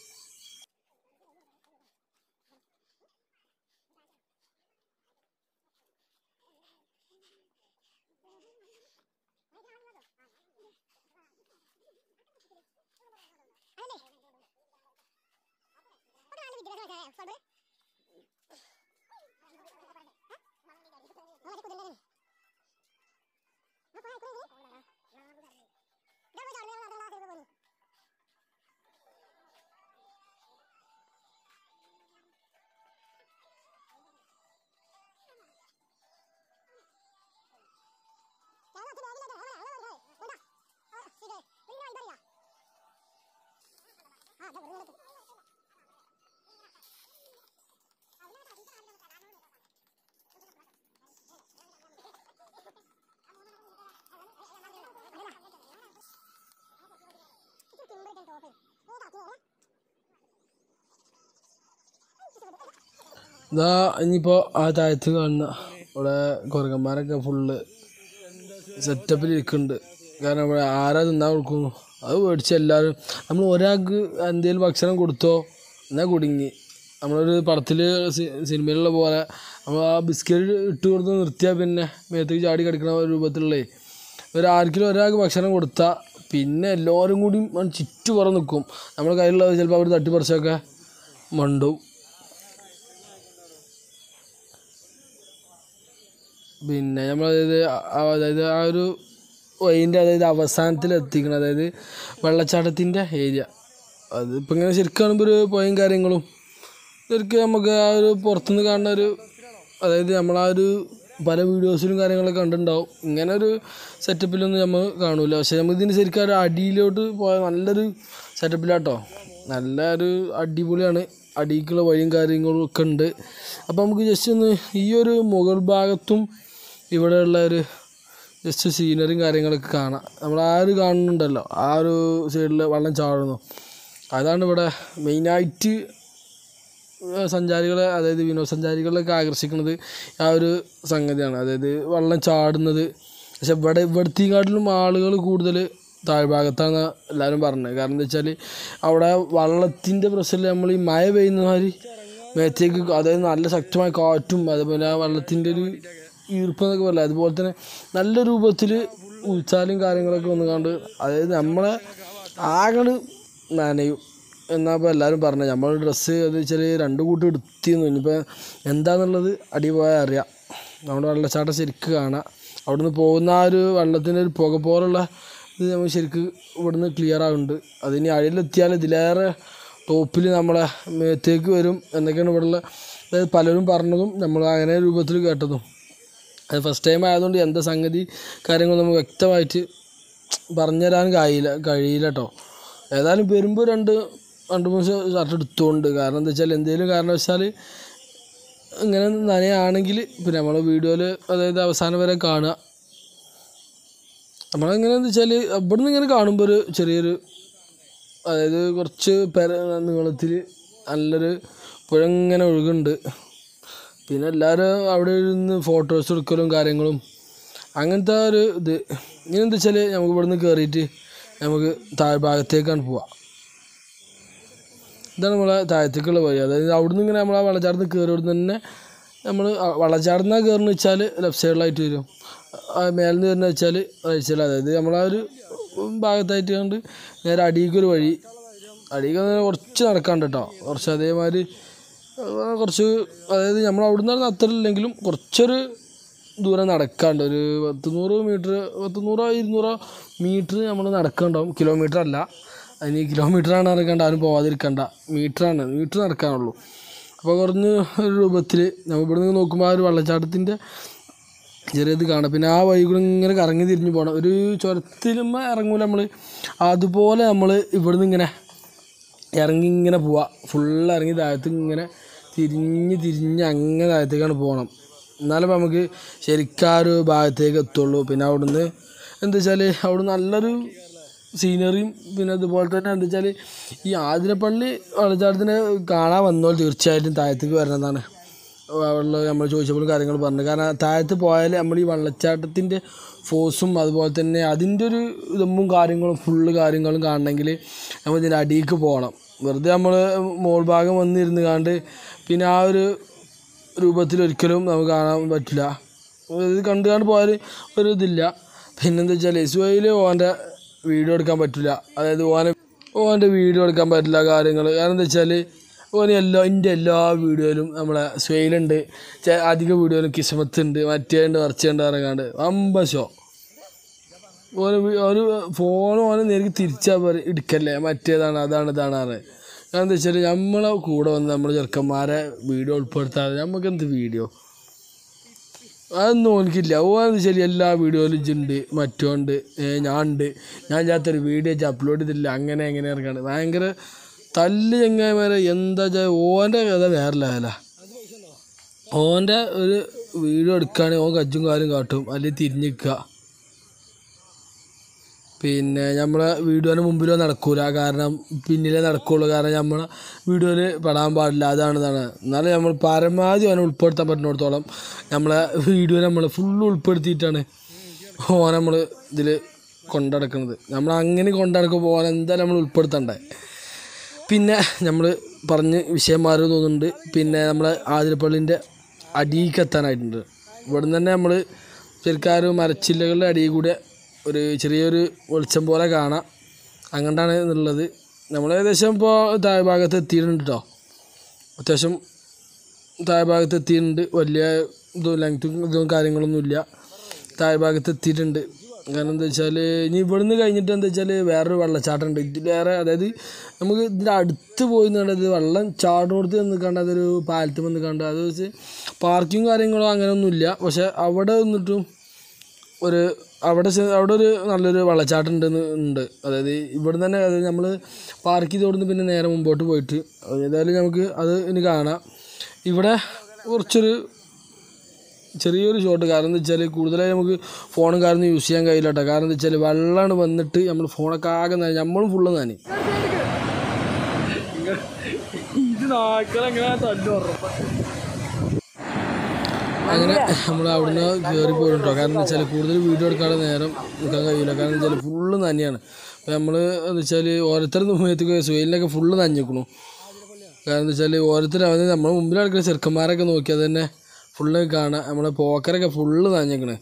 ഇതാ ഇനിയിപ്പോൾ ആ താഴത്ത് കാണുന്ന ഇവിടെ കുരങ്ങന്മാരൊക്കെ ഫുള്ള് സെറ്റപ്പിൽ ഇരിക്കുന്നുണ്ട് കാരണം ഇവിടെ ആരാ തിന്നാൻ കൊടുക്കുന്നു അത് മേടിച്ച് എല്ലാവരും നമ്മൾ ഒരാൾക്ക് എന്തെങ്കിലും ഭക്ഷണം കൊടുത്തോ എന്നാൽ കുടുങ്ങി നമ്മളൊരു പടത്തിൽ സിനിമയിലുള്ള പോലെ നമ്മൾ ആ ബിസ്ക്കറ്റ് ഇട്ട് കൊടുത്ത് നിർത്തിയാൽ പിന്നെ മേത്തേക്ക് ചാടി കിടക്കുന്ന ഒരു രൂപത്തിലുള്ളേ ഒരു ആർക്കെങ്കിലും ഒരാൾക്ക് ഭക്ഷണം കൊടുത്താൽ പിന്നെ എല്ലാവരും കൂടി ചുറ്റുപുറം നിൽക്കും നമ്മുടെ കയ്യിലുള്ളത് ചിലപ്പോൾ അവർ തട്ടിപ്പറിച്ചൊക്കെ മണ്ടും പിന്നെ നമ്മൾ അതായത് ആ- അതായത് ആ ഒരു വഴിൻ്റെ അതായത് അവസാനത്തിൽ എത്തിക്കണം അതായത് വെള്ളച്ചാട്ടത്തിൻ്റെ ഏരിയ അത് ഇപ്പം ഇങ്ങനെ ശരിക്കും കാണുമ്പോൾ ഒരു പുഴയും കാര്യങ്ങളും ശരിക്കും നമുക്ക് ആ ഒരു പുറത്തുനിന്ന് കാണുന്ന ഒരു അതായത് നമ്മൾ ആ ഒരു പല വീഡിയോസിലും കാര്യങ്ങളൊക്കെ കണ്ടിട്ടുണ്ടാവും ഇങ്ങനെ ഒരു സെറ്റപ്പിലൊന്നും നമ്മൾ കാണൂല പക്ഷേ നമുക്ക് ഇതിന് ശരിക്കും ആ ഒരു അടിയിലോട്ട് പോയ നല്ലൊരു സെറ്റപ്പിലാട്ടോ നല്ല ഒരു അടിപൊളിയാണ് അടിക്കുള്ള വഴിയും കാര്യങ്ങളും ഒക്കെ ഉണ്ട് അപ്പോൾ നമുക്ക് ജസ്റ്റ് ഒന്ന് ഈ ഒരു മുകൾ ഭാഗത്തും ഇവിടെയുള്ള ഒരു ജസ്റ്റ് സീനറിയും കാര്യങ്ങളൊക്കെ കാണാം നമ്മൾ ആ ഒരു കാണുന്നുണ്ടല്ലോ ആ ഒരു സൈഡിൽ വെള്ളം ചാടുന്നു അതാണ് ഇവിടെ മെയിനായിട്ട് സഞ്ചാരികളെ അതായത് വിനോദസഞ്ചാരികളെയൊക്കെ ആകർഷിക്കുന്നത് ആ ഒരു സംഗതിയാണ് അതായത് വെള്ളം ചാടുന്നത് പക്ഷെ ഇവിടെ ഇവിടത്തെക്കാട്ടിലും ആളുകൾ കൂടുതൽ താഴ്ഭാഗത്താണ് എല്ലാവരും പറഞ്ഞത് കാരണം എന്താ വെച്ചാൽ അവിടെ വള്ളത്തിൻ്റെ പ്രശ്നത്തിൽ നമ്മൾ ഈ മഴ പെയ്യുന്ന മാതിരി മേത്തേക്ക് അതായത് നല്ല ശക്തമായ കാറ്റും അതുപോലെ ആ വെള്ളത്തിൻ്റെ ഒരു ഈർപ്പം എന്നൊക്കെ പറയില്ല അതുപോലെ തന്നെ നല്ല രൂപത്തിൽ ഉച്ചാലും കാര്യങ്ങളൊക്കെ വന്നു കണ്ട് അതായത് നമ്മളെ ആകെ നനയും എന്നാ ഇപ്പോൾ എല്ലാവരും പറഞ്ഞത് നമ്മൾ ഡ്രസ്സ് അത് വെച്ചാൽ രണ്ട് കൂട്ടം എടുത്തിരുന്നു ഇനിയിപ്പോൾ എന്താണെന്നുള്ളത് അടി പോയാൽ അറിയാം നമ്മുടെ വെള്ളച്ചാട്ടം ശരിക്ക് കാണാം അവിടുന്ന് പോകുന്ന ആ ഒരു വെള്ളത്തിൻ്റെ ഒരു പുക പോലുള്ള ഇത് നമ്മൾ ശരിക്ക് ഇവിടുന്ന് ക്ലിയർ ആകുന്നുണ്ട് അതിനി അഴിയിലെത്തിയാൽ ഇതിലേറെ ടോപ്പിൽ നമ്മളെ മേത്തേക്ക് വരും എന്നൊക്കെയാണ് ഇവിടെയുള്ള അതായത് പലരും പറഞ്ഞതും നമ്മൾ അങ്ങനെ രൂപത്തിൽ കേട്ടതും അത് ഫസ്റ്റ് ടൈം ആയതുകൊണ്ട് എന്താ സംഗതി കാര്യങ്ങൾ നമുക്ക് വ്യക്തമായിട്ട് പറഞ്ഞുതരാൻ കഴിയില്ല കഴിയില്ല കേട്ടോ ഏതായാലും വരുമ്പോൾ രണ്ട് രണ്ട് മൂന്ന് ഷർട്ട് എടുത്തുകൊണ്ട് കാരണം എന്താ വെച്ചാൽ എന്തെങ്കിലും കാരണവശാൽ ഇങ്ങനെ നനയാണെങ്കിൽ പിന്നെ നമ്മൾ വീഡിയോയിൽ അതായത് അവസാനം വരെ കാണുക നമ്മളെങ്ങനെയാണെന്ന് വെച്ചാൽ ഇവിടെ നിന്ന് ഇങ്ങനെ കാണുമ്പോൾ ഒരു ചെറിയൊരു അതായത് കുറച്ച് പെര നീളത്തിൽ നല്ലൊരു പുഴ ഇങ്ങനെ ഒഴുകുന്നുണ്ട് പിന്നെ എല്ലാവരും അവിടെ ഇരുന്ന് ഫോട്ടോസ് എടുക്കലും കാര്യങ്ങളും അങ്ങനത്തെ ഒരു ഇത് ഇനി എന്താ വെച്ചാൽ നമുക്ക് ഇവിടുന്ന് കയറിയിട്ട് നമുക്ക് താഴ്ഭാഗത്തേക്കാണ് പോവാം ഇതാണ് നമ്മളെ താഴത്തേക്കുള്ള വഴി അതായത് അവിടുന്ന് ഇങ്ങനെ നമ്മൾ ആ വെള്ളച്ചാട്ടത്തിൽ കയറി അവിടുന്ന് തന്നെ നമ്മൾ വെള്ളച്ചാട്ടം കയറുന്ന വെച്ചാൽ ലെഫ്റ്റ് സൈഡിലായിട്ട് വരും ആ മേലിൽ നിന്ന് വരുന്ന വെച്ചാൽ റൈറ്റ് സൈഡിൽ അതായത് നമ്മളാ ഒരു ഭാഗത്തായിട്ട് കണ്ട് നേരെ അടിയിലേക്കൊരു വഴി അടിയിലേക്ക് വന്ന് കുറച്ച് നടക്കാണ്ട് കേട്ടോ കുറച്ച് അതേമാതിരി ആ, കുറച്ച് അതായത് നമ്മൾ അവിടുന്ന് അത്ര ഇല്ലെങ്കിലും കുറച്ചൊരു ദൂരം നടക്കാണ്ട് ഒരു പത്ത് നൂറ് മീറ്റർ പത്ത് നൂറോ ഇരുന്നൂറോ മീറ്റർ നമ്മൾ നടക്കണ്ടാവും കിലോമീറ്റർ അല്ല അതിന് കിലോമീറ്ററാണ് നടക്കേണ്ട ആരും പോവാതിരിക്കണ്ട മീറ്ററാണ് മീറ്റർ നടക്കാനുള്ളൂ അപ്പോൾ കുറഞ്ഞ ഒരു രൂപത്തിൽ നമ്മൾ ഇവിടെ നിന്ന് നോക്കുമ്പോൾ ആ ഒരു വെള്ളച്ചാട്ടത്തിൻ്റെ ചെറിയത് കാണാം പിന്നെ ആ വഴി കൂടെ ഇങ്ങനെ കറങ്ങി തിരിഞ്ഞ് പോകണം ഒരു ചുരത്തിലുമ്പോൾ ഇറങ്ങൂല നമ്മൾ അതുപോലെ നമ്മൾ ഇവിടുന്ന് ഇങ്ങനെ ഇറങ്ങി ഇങ്ങനെ പോവാ ഫുള്ള് ഇറങ്ങി താഴത്ത് ഇങ്ങനെ തിരിഞ്ഞ് തിരിഞ്ഞ് അങ്ങനെ താഴത്തേക്കാണ് പോകണം എന്നാലും നമുക്ക് ശരിക്കും ആ ഒരു ഭാഗത്തേക്ക് എത്തുള്ളൂ പിന്നെ അവിടുന്ന് എന്താ വെച്ചാൽ അവിടെ നല്ലൊരു സീനറിയും പിന്നെ അതുപോലെ തന്നെ എന്താ വെച്ചാൽ ഈ ആതിരപ്പള്ളി വെള്ളച്ചാട്ടത്തിന് കാണാൻ വന്നോൾ തീർച്ചയായിട്ടും താഴത്തേക്ക് വരണതാണ് അവിടെ നമ്മൾ ചോദിച്ചപ്പോൾ കാര്യങ്ങൾ പറഞ്ഞു കാരണം താഴത്ത് പോയാൽ നമ്മൾ ഈ വെള്ളച്ചാട്ടത്തിൻ്റെ ഫോഴ്സും അതുപോലെ തന്നെ അതിൻ്റെ ഒരു ഇതുമ്പും കാര്യങ്ങളും ഫുള്ള് കാര്യങ്ങളും കാണണമെങ്കിൽ നമ്മൾ ഇതിൻ്റെ അടിയിലേക്ക് പോകണം വെറുതെ നമ്മൾ മോൾ ഭാഗം വന്നിരുന്ന് കാണ്ട് പിന്നെ ആ ഒരു രൂപത്തിൽ ഒരിക്കലും നമുക്ക് കാണാൻ പറ്റില്ല ഇത് കണ്ടു കണ്ട് പോയാൽ ഒരു ഇതില്ല പിന്നെന്താ വെച്ചാൽ എസുഐയിൽ ഓൻ്റെ വീഡിയോ എടുക്കാൻ പറ്റില്ല അതായത് ഓനെ ഓൻ്റെ വീഡിയോ എടുക്കാൻ പറ്റില്ല കാര്യങ്ങൾ കാരണം എന്താ വെച്ചാൽ ഓന് എല്ലാ എൻ്റെ എല്ലാ വീഡിയോയിലും നമ്മളെ സ്വയിലുണ്ട് ചെ- അധിക വീഡിയോയിലും കിസ്മത്ത് ഉണ്ട് മറ്റേണ്ട് മറിച്ചുണ്ട് ഇറങ്ങാണ്ട് അമ്പ ഷോ ഓന് വി- ഒരു ഫോൺ ഓന് നേരിക്ക് തിരിച്ചാ പറയും എടുക്കല്ലേ മറ്റേതാണ് അതാണ് ഇതാണ് അറിയാം കാരണം എന്താ വെച്ചാൽ നമ്മളെ കൂടെ വന്ന് നമ്മൾ ചെറുക്കന്മാരെ വീഡിയോ ഉൾപ്പെടുത്താതെ നമുക്ക് എന്ത് വീഡിയോ അതൊന്നും ഓനിക്കില്ല ഓനെന്ന് വെച്ചാൽ എല്ലാ വീഡിയോയിലും ഇജ്ജുണ്ട് മറ്റോണ്ട് ഞാൻ ഉണ്ട് ഞാൻ ചെയ്യാത്തൊരു വീഡിയോ അപ്ലോഡ് ചെയ്തില്ല അങ്ങനെ എങ്ങനെ ഇറക്കാണ് ഭയങ്കര തല്ല് ചങ്ങായിമാരെ എന്താ വെച്ചാൽ ഓൻ്റെ കഥ വേറെ ലെവല ഓൻ്റെ ഒരു വീഡിയോ എടുക്കുകയാണെങ്കിൽ ഓൻ കജ്ജും കാലും കാട്ടും അല്ലെങ്കിൽ തിരിഞ്ഞ് നിൽക്കുക പിന്നെ നമ്മളെ വീഡിയോന് മുമ്പിലോ നടക്കൂല കാരണം പിന്നിലേ നടക്കുള്ളൂ കാരണം നമ്മളെ വീഡിയോയിൽ പെടാൻ പാടില്ല അതാണ് ഇതാണ് എന്നാലും നമ്മൾ പരമാവധി അവനെ ഉൾപ്പെടുത്താൻ പറ്റുന്നിടത്തോളം നമ്മളെ വീഡിയോ നമ്മൾ ഫുള്ള് ഉൾപ്പെടുത്തിയിട്ടാണ് ഓനെ നമ്മൾ ഇതിൽ കൊണ്ടടക്കുന്നത് നമ്മൾ അങ്ങനെ കൊണ്ടടക്കുമ്പോൾ ഓനെ എന്തായാലും നമ്മൾ ഉൾപ്പെടുത്തണ്ടേ പിന്നെ നമ്മൾ പറഞ്ഞ് വിഷയം മാറി തോന്നുന്നുണ്ട് പിന്നെ നമ്മളെ ആതിരപ്പള്ളിൻ്റെ അടിയിലേക്ക് എത്താനായിട്ടുണ്ട് ഇവിടുന്ന് തന്നെ നമ്മൾ ശരിക്കും ആ ഒരു മരച്ചില്ലകളുടെ അടിയിൽ കൂടെ ഒരു ചെറിയൊരു വെളിച്ചം പോലെ കാണാം അങ്ങോട്ടാണ് എന്നുള്ളത് നമ്മൾ ഏകദേശം ഇപ്പോൾ താഴ്ഭാഗത്ത് എത്തിയിട്ടുണ്ട് കേട്ടോ അത്യാവശ്യം താഴ്ഭാഗത്ത് എത്തിയിട്ടുണ്ട് വലിയ ഇതും ലെങ്ത്തും ഇതും കാര്യങ്ങളൊന്നുമില്ല താഴ്ഭാഗത്ത് എത്തിയിട്ടുണ്ട് കാരണം എന്താ വെച്ചാൽ ഇനി ഇവിടുന്ന് കഴിഞ്ഞിട്ട് എന്താ വെച്ചാൽ വേറൊരു വെള്ളച്ചാട്ടം ഉണ്ട് ഇതിലേറെ അതായത് നമുക്ക് ഇതിൻ്റെ അടുത്ത് പോയി കണ്ടത് വെള്ളം ചാടുന്നിടത്ത് നിന്ന് കണ്ട് അതൊരു പാലത്ത് വന്ന് കണ്ട് അത് വെച്ച് പാർക്കിങ് കാര്യങ്ങളോ അങ്ങനെയൊന്നുമില്ല പക്ഷെ അവിടെ നിന്നിട്ടും ഒരു അവിടെ ചെ- അവിടെ ഒരു നല്ലൊരു വെള്ളച്ചാട്ടം ഉണ്ടെന്ന് ഉണ്ട് അതായത് ഇവിടെ തന്നെ അതായത് നമ്മൾ പാർക്ക് ചെയ്തോടുന്ന് പിന്നെ നേരെ മുമ്പോട്ട് പോയിട്ട് ഏതായാലും നമുക്ക് അത് ഇനി കാണാം ഇവിടെ കുറച്ചൊരു ചെറിയൊരു ഷോട്ട് കാരണം എന്താ വെച്ചാൽ കൂടുതലായി നമുക്ക് ഫോണും കാര്യമൊന്നും യൂസ് ചെയ്യാൻ കഴിയില്ല കേട്ടോ കാരണം എന്താ വെച്ചാൽ വെള്ളമാണ് വന്നിട്ട് നമ്മൾ ഫോണൊക്കെ ആകെ നനയും നമ്മളും ഫുള്ള് നനയും ഇത് നാക്കളെങ്ങനെ തല്ലു ഉറപ്പാ അങ്ങനെ നമ്മൾ അവിടുന്ന് കയറി പോയിട്ടോ കാരണം എന്താ വെച്ചാൽ കൂടുതൽ വീഡിയോ എടുക്കാതെ നേരം നിൽക്കാൻ കഴിയില്ല കാരണം എന്താ വെച്ചാൽ ഫുള്ള് നനയാണ് അപ്പോൾ നമ്മൾ എന്താ വെച്ചാൽ ഓരോരുത്തരുടെ മുഖത്തേക്ക് സുഹയിലിനൊക്കെ ഫുള്ള് നനഞ്ഞിക്കണു കാരണം എന്താ വെച്ചാൽ ഓരോരുത്തർ അതായത് നമ്മുടെ മുമ്പിൽ നടക്കുന്ന ചെറുക്കന്മാരൊക്കെ നോക്കിയാൽ തന്നെ ഫുള്ള് കാണാം നമ്മളെ പോക്കരൊക്കെ ഫുള്ള് നനഞ്ഞിക്കണേ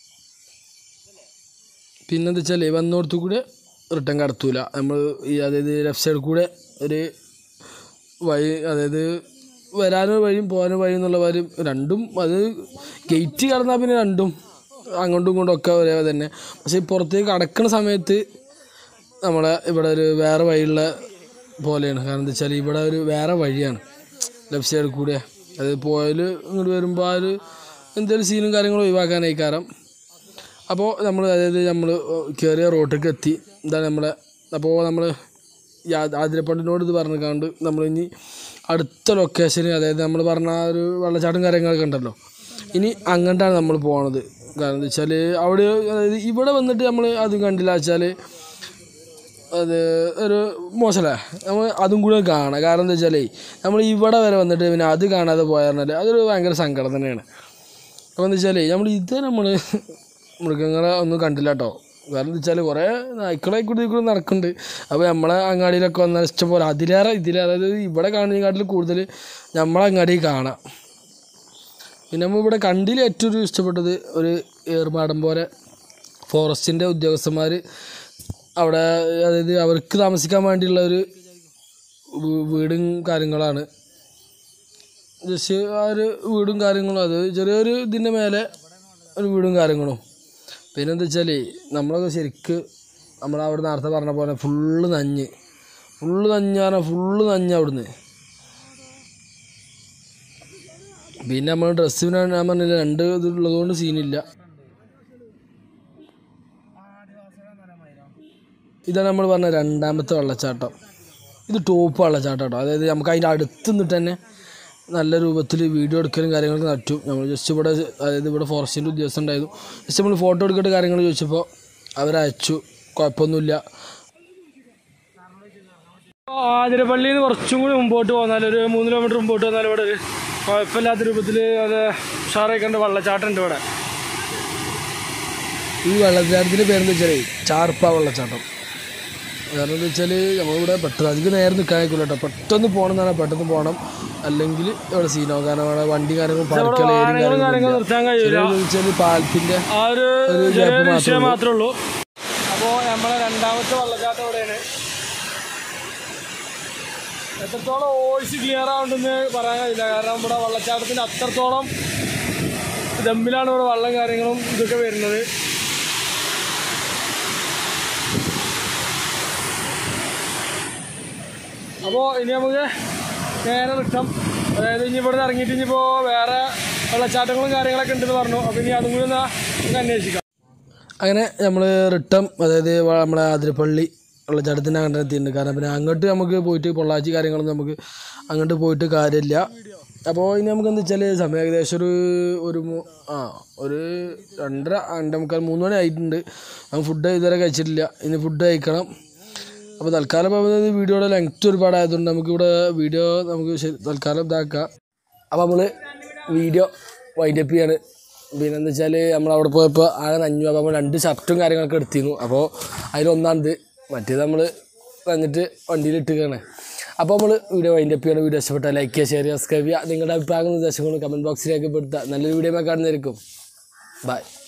പിന്നെന്താ വെച്ചാൽ വന്നോടത്തു കൂടെ റിട്ടേൺ കടത്തൂല നമ്മൾ ഈ അതായത് ലെഫ്റ്റ് സൈഡിൽ കൂടെ ഒരു വഴി അതായത് വരാനൊരു വഴിയും പോകാനൊരു വഴി എന്നുള്ള വഴി രണ്ടും അത് ഗേറ്റ് കടന്നാൽ പിന്നെ രണ്ടും അങ്ങോട്ടും ഇങ്ങോട്ടും ഒക്കെ ഒരേ തന്നെ പക്ഷേ ഈ പുറത്തേക്ക് കടക്കുന്ന സമയത്ത് നമ്മളെ ഇവിടെ ഒരു വേറെ വഴിയുള്ള പോലെയാണ് കാരണം എന്താ വെച്ചാൽ ഇവിടെ ഒരു വേറെ വഴിയാണ് ലെഫ്റ്റ് സൈഡിൽ കൂടെ അത് പോയാൽ ഇങ്ങോട്ട് വരുമ്പോൾ ആ ഒരു എന്തെങ്കിലും സീനും കാര്യങ്ങളും ഒഴിവാക്കാനായി കാരണം അപ്പോൾ നമ്മൾ അതായത് നമ്മൾ കയറിയ റോട്ടിലേക്ക് എത്തി എന്താണ് നമ്മളെ അപ്പോൾ നമ്മൾ ആതിരപ്പണ്ടിനോട് ഇത് പറഞ്ഞിക്കാണ്ട് നമ്മൾ ഇനി അടുത്ത ലൊക്കേഷന് അതായത് നമ്മൾ പറഞ്ഞ ആ ഒരു വെള്ളച്ചാട്ടം കാര്യങ്ങളൊക്കെ ഉണ്ടല്ലോ ഇനി അങ്ങോട്ടാണ് നമ്മൾ പോണത് കാരണം എന്താ വെച്ചാൽ അവിടെ അതായത് ഇവിടെ വന്നിട്ട് നമ്മൾ അത് കണ്ടില്ല വെച്ചാൽ അത് ഒരു മോശമല്ലേ നമ്മൾ അതും കൂടെ കാണാം കാരണം എന്താ വെച്ചാലേ നമ്മൾ ഇവിടെ വരെ വന്നിട്ട് പിന്നെ അത് കാണാതെ പോയാൽ അതൊരു ഭയങ്കര സങ്കടം തന്നെയാണ് അപ്പോൾ എന്താ വെച്ചാലേ നമ്മൾ ഇത് നമ്മൾ മൃഗങ്ങളെ ഒന്നും കണ്ടില്ല കേട്ടോ കാരണം എന്താ വെച്ചാൽ കുറേ നായ്ക്കളെ കൂടി ഇതിൽ കൂടി നടക്കുന്നുണ്ട് അപ്പോൾ നമ്മളെ അങ്ങാടിയിലൊക്കെ വന്നാൽ ഇഷ്ടംപോലെ അതിലേറെ ഇതിലേറെ അതായത് ഇവിടെ കാണുന്നതിനെക്കാട്ടിൽ കൂടുതൽ നമ്മളെ അങ്ങാടി കാണാം പിന്നെ നമ്മൾ ഇവിടെ കണ്ടിൽ ഏറ്റവും ഒരു ഇഷ്ടപ്പെട്ടത് ഒരു ഏർമാടം പോലെ ഫോറസ്റ്റിൻ്റെ ഉദ്യോഗസ്ഥന്മാർ അവിടെ അതായത് അവർക്ക് താമസിക്കാൻ വേണ്ടിയുള്ള ഒരു വീ- വീടും കാര്യങ്ങളാണ് ജസ്റ്റ് ആ ഒരു വീടും കാര്യങ്ങളും അത് ചെറിയൊരു ഇതിൻ്റെ മേലെ ഒരു വീടും കാര്യങ്ങളും പിന്നെ എന്താ വെച്ചാൽ നമ്മളൊക്കെ ശരിക്ക് നമ്മൾ അവിടെ നേരത്തെ പറഞ്ഞ പോലെ ഫുള്ള് നഞ്ഞ് ഫുള്ള് നഞ്ഞാണ് ഫുള്ള് നഞ്ഞ് അവിടുന്ന് പിന്നെ നമ്മൾ ഡ്രസ്സിന് ഞാൻ പറഞ്ഞില്ല രണ്ട് ഇതുള്ളത് കൊണ്ട് സീനില്ല ഇതാണ് നമ്മൾ പറഞ്ഞ രണ്ടാമത്തെ വെള്ളച്ചാട്ടം ഇത് ടോപ്പ് വെള്ളച്ചാട്ടം കേട്ടോ അതായത് നമുക്ക് അതിൻ്റെ അടുത്ത് നിന്നിട്ട് തന്നെ നല്ല രൂപത്തിൽ വീഡിയോ എടുക്കലും കാര്യങ്ങളൊക്കെ നറ്റും നമ്മൾ ജസ്റ്റ് ഇവിടെ അതായത് ഇവിടെ ഫോറസ്റ്റിൻ്റെ ഉദ്യോഗസ്ഥൻ ഉണ്ടായിരുന്നു ജസ്റ്റ് നമ്മൾ ഫോട്ടോ എടുക്കേണ്ട കാര്യങ്ങൾ ചോദിച്ചപ്പോൾ അവരയച്ചു കുഴപ്പമൊന്നുമില്ല ആതിരപ്പള്ളിയിൽ നിന്ന് കുറച്ചും കൂടി മുമ്പോട്ട് പോന്നാൽ ഒരു മൂന്ന് കിലോമീറ്റർ മുമ്പോട്ട് വന്നാൽ ഇവിടെ ഒരു കുഴപ്പമില്ലാത്ത രൂപത്തിൽ അത് ഉഷാറായി കണ്ട് വെള്ളച്ചാട്ടം ഉണ്ട് ഇവിടെ ഈ വെള്ളച്ചാട്ടത്തിൻ്റെ പേരെന്താ വെച്ചാൽ ചാർപ്പ വെള്ളച്ചാട്ടം കാരണം എന്താ വെച്ചാൽ നമ്മളിവിടെ പെട്ടെന്ന് അധികം നേരം നിൽക്കാൻ ആയിക്കില്ല കേട്ടോ പെട്ടെന്ന് പോകണം എന്നാണ് പെട്ടെന്ന് പോകണം അല്ലെങ്കിൽ ഇവിടെ സീനോ കാരണം അവിടെ വണ്ടി കാര്യങ്ങളും പാർക്കുകൾ വാഹനങ്ങളും കാര്യങ്ങളും നിർത്താൻ കഴിയില്ല വെച്ചാൽ പാലത്തിൻ്റെ ആ ഒരു ഒരു ചെറിയൊരു ഗ്യാപ്പ് വിഷയം മാത്രമേ ഉള്ളൂ അപ്പോൾ നമ്മളെ രണ്ടാമത്തെ വെള്ളച്ചാട്ടം ഇവിടെയാണ് എത്രത്തോളം വോയിസ് ക്ലിയർ ആവുണ്ടെന്ന് പറയാൻ കഴിയില്ല കാരണം ഇവിടെ വെള്ളച്ചാട്ടത്തിൻ്റെ അത്രത്തോളം ദമ്മിലാണ് ഇവിടെ വെള്ളം കാര്യങ്ങളും ഇതൊക്കെ വരുന്നത് അപ്പോൾ ഇനി നമുക്ക് നേരെ റിട്ടം അതായത് ഇനി ഇവിടെ നിന്ന് ഇറങ്ങിയിട്ട് ഇനിയിപ്പോൾ വേറെ വെള്ളച്ചാട്ടങ്ങളും കാര്യങ്ങളൊക്കെ ഉണ്ടെന്ന് പറഞ്ഞു അപ്പോൾ ഇനി അതും കൂടി ഒന്ന് നമുക്ക് അന്വേഷിക്കാം അങ്ങനെ നമ്മൾ റിട്ടേൺ അതായത് വ- നമ്മളെ ആതിരപ്പള്ളി വെള്ളച്ചാട്ടത്തിൻ്റെ അങ്ങോട്ട് എത്തിയിട്ടുണ്ട് കാരണം പിന്നെ അങ്ങോട്ട് നമുക്ക് പോയിട്ട് പൊള്ളാച്ചി കാര്യങ്ങളൊന്നും നമുക്ക് അങ്ങോട്ട് പോയിട്ട് കാര്യമില്ല അപ്പോൾ ഇനി നമുക്ക് എന്താ വെച്ചാൽ സമയം ഏകദേശം ഒരു ഒരു മൂ- ആ ഒരു രണ്ടര രണ്ടേ മുക്കാൽ മൂന്ന് മണി ആയിട്ടുണ്ട് നമുക്ക് ഫുഡ് ഇതുവരെ കഴിച്ചിട്ടില്ല ഇനി ഫുഡ് കഴിക്കണം അപ്പോൾ തൽക്കാലം ഇപ്പോൾ ഇത് വീഡിയോയുടെ ലെങ്ത് ഒരുപാടായതുകൊണ്ട് നമുക്കിവിടെ വീഡിയോ നമുക്ക് ശരി- തൽക്കാലം ഇതാക്കാം അപ്പോൾ നമ്മൾ വീഡിയോ വൈൻഡപ്പ് ചെയ്യാണ് പിന്നെ എന്താ വെച്ചാൽ നമ്മൾ അവിടെ പോയപ്പോൾ ആകെ നഞ്ഞു അപ്പോൾ നമ്മൾ രണ്ട് ഷർട്ടും കാര്യങ്ങളൊക്കെ എടുത്തിരുന്നു അപ്പോൾ അതിലൊന്നാണിത് മറ്റേത് നമ്മൾ വന്നിട്ട് വണ്ടിയിൽ ഇട്ടുകയാണ് അപ്പോൾ നമ്മൾ വീഡിയോ വൈൻഡപ്പ് ചെയ്യണം വീഡിയോ ഇഷ്ടപ്പെട്ടാൽ ലൈക്ക് ചെയ്യുക ഷെയർ ചെയ്യുക സബ്സ്ക്രൈബ് ചെയ്യുക നിങ്ങളുടെ അഭിപ്രായങ്ങളും നിർദ്ദേശങ്ങളും കമൻറ്റ് ബോക്സിൽ രേഖപ്പെടുത്തുക നല്ലൊരു വീഡിയോ കാണുന്നതായിരിക്കും ബൈ